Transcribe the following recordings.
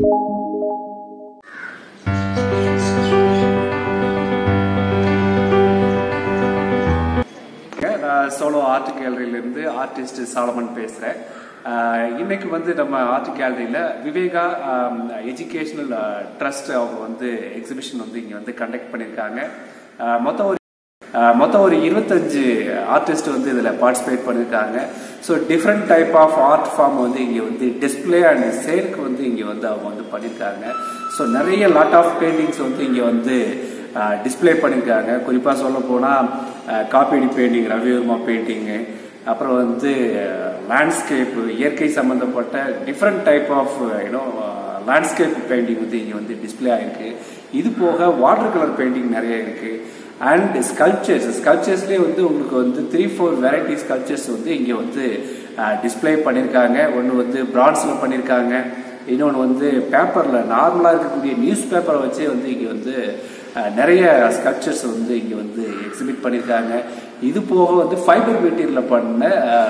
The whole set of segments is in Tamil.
நான் சோலோ ஆர்ட் கேலரியிலேருந்து ஆர்டிஸ்ட் சாலமன் பேசுகிறேன் இன்னைக்கு வந்து நம்ம ஆர்ட் கேலரியில் விவேகா எஜுகேஷ்னல் ட்ரஸ்ட் அவங்க வந்து எக்ஸிபிஷன் வந்து இங்கே வந்து கண்டக்ட் பண்ணியிருக்காங்க ஆஹ் மொத்தம் ஒரு ஆஹ் மொத்தம் ஒரு இருபத்தஞ்சு ஆர்டிஸ்ட் வந்து இதில் பார்ட்டிசிபேட் பண்ணியிருக்காங்க so different type of art form வந்து இங்கே வந்து டிஸ்பிளே அண்ட் சேலுக்கு வந்து இங்கே வந்து அவங்க வந்து பண்ணியிருக்காங்க ஸோ நிறைய லாட் ஆஃப் பெயிண்டிங்ஸ் வந்து இங்கே வந்து டிஸ்பிளே பண்ணியிருக்காங்க குறிப்பாக சொல்ல போனால் காப்பீடி பெயிண்டிங் ரவிவர்மா பெயிண்டிங்கு அப்புறம் வந்து லேண்ட்ஸ்கேப் இயற்கை சம்மந்தப்பட்ட different type of you know landscape painting வந்து இங்கே வந்து டிஸ்பிளே ஆகிருக்கு இது போக வாட்டர் கலர் பெயிண்டிங் நிறைய இருக்குது அண்ட் ஸ்கல்ப்சர்ஸ் ஸ்கல்ப்சர்ஸ்லேயே வந்து உங்களுக்கு வந்து த்ரீ ஃபோர் வெரைட்டி ஸ்கல்ப்சர்ஸ் வந்து இங்கே வந்து டிஸ்பிளே பண்ணியிருக்காங்க ஒன்று வந்து பிரான்ஸில் பண்ணியிருக்காங்க இன்னொன்று வந்து பேப்பரில் நார்மலாக இருக்கக்கூடிய நியூஸ் பேப்பரை வச்சே வந்து இங்கே வந்து நிறைய ஸ்கல்ப்சர்ஸ் வந்து இங்கே வந்து எக்ஸிபிட் பண்ணியிருக்காங்க இது போக வந்து ஃபைபர் மெட்டீரியலில் பண்ண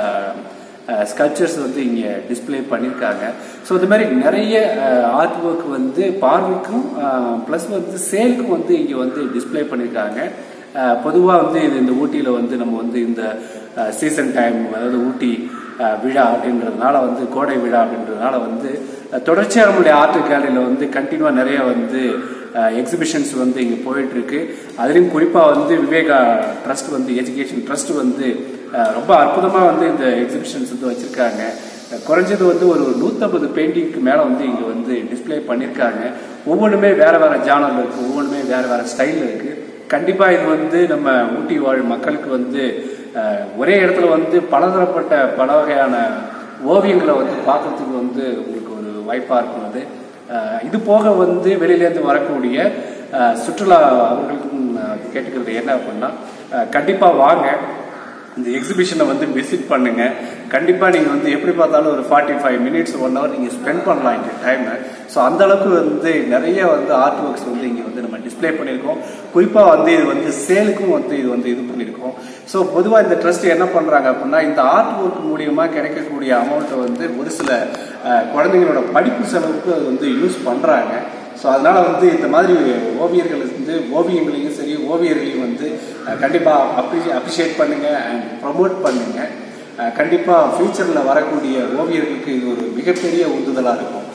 ஸ்கல்ப்சர்ஸ் வந்து இங்கே டிஸ்பிளே பண்ணியிருக்காங்க ஸோ இந்த மாதிரி நிறைய ஆர்ட் ஒர்க் வந்து பார்வைக்கும் ப்ளஸ் வந்து சேலுக்கும் வந்து இங்கே வந்து டிஸ்பிளே பண்ணியிருக்காங்க பொதுவாக வந்து இது இந்த ஊட்டியில் வந்து நம்ம வந்து இந்த சீசன் டைம் அதாவது ஊட்டி விழா அப்படின்றதுனால வந்து கோடை விழா அப்படின்றதுனால வந்து தொடர்ச்சியாக நம்மளுடைய ஆர்ட் கேலரியில் வந்து கண்டினியூவாக நிறைய வந்து எக்ஸிபிஷன்ஸ் வந்து இங்கே போயிட்டு இருக்கு அதுலேயும் குறிப்பாக வந்து விவேகா ட்ரஸ்ட் வந்து எஜுகேஷன் ட்ரஸ்ட் வந்து ரொம்ப அற்புதமாக வந்து இந்த எக்ஸிபிஷன்ஸ் வந்து வச்சுருக்காங்க குறைஞ்சது வந்து ஒரு நூற்றம்பது பெயிண்டிங்க்கு மேலே வந்து இங்கே வந்து டிஸ்பிளே பண்ணியிருக்காங்க ஒவ்வொன்றுமே வேறு வேறு ஜானல் இருக்குது ஒவ்வொன்றுமே வேறு வேறு ஸ்டைலில் இருக்குது கண்டிப்பாக இது வந்து நம்ம ஊட்டி வாழ் மக்களுக்கு வந்து ஒரே இடத்துல வந்து பலதரப்பட்ட பல வகையான ஓவியங்களை வந்து பார்க்கறதுக்கு வந்து உங்களுக்கு ஒரு வாய்ப்பாக இருக்கும் அது இது போக வந்து வெளியிலேருந்து வரக்கூடிய சுற்றுலா அவர்களுக்கும் கேட்டுக்கிறது என்ன அப்படின்னா கண்டிப்பாக வாங்க இந்த எக்ஸிபிஷனை வந்து விசிட் பண்ணுங்க கண்டிப்பாக நீங்கள் வந்து எப்படி பார்த்தாலும் ஒரு forty five minutes one hour நீங்கள் ஸ்பெண்ட் பண்ணலாம் இந்த டைமை ஸோ அந்த அளவுக்கு வந்து நிறைய வந்து ஆர்ட் ஒர்க்ஸ் வந்து இங்கே வந்து நம்ம டிஸ்பிளே பண்ணியிருக்கோம் குறிப்பாக வந்து இது வந்து சேலுக்கும் வந்து இது வந்து இது பண்ணியிருக்கோம் ஸோ பொதுவாக இந்த ட்ரஸ்ட் என்ன பண்ணுறாங்க அப்படின்னா இந்த ஆர்ட் ஒர்க் மூலியமாக கிடைக்கக்கூடிய அமௌண்ட்டை வந்து ஒரு சில குழந்தைங்களோட படிப்பு செலவுக்கு அது வந்து யூஸ் பண்ணுறாங்க ஸோ அதனால் வந்து இந்த மாதிரி ஓவியர்கள் வந்து ஓவியங்களையும் சரி ஓவியர்களையும் வந்து கண்டிப்பாக அப்ரி அப்ரிஷியேட் பண்ணுங்கள் அண்ட் ப்ரமோட் பண்ணுங்கள் கண்டிப்பாக ஃப்யூச்சரில் வரக்கூடிய ஓவியர்களுக்கு இது ஒரு மிகப்பெரிய உந்துதலாக இருக்கும்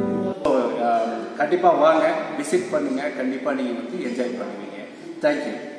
கண்டிப்பாக வாங்க விசிட் பண்ணுங்கள் கண்டிப்பாக நீங்கள் வந்து என்ஜாய் பண்ணுவீங்க தேங்க்யூ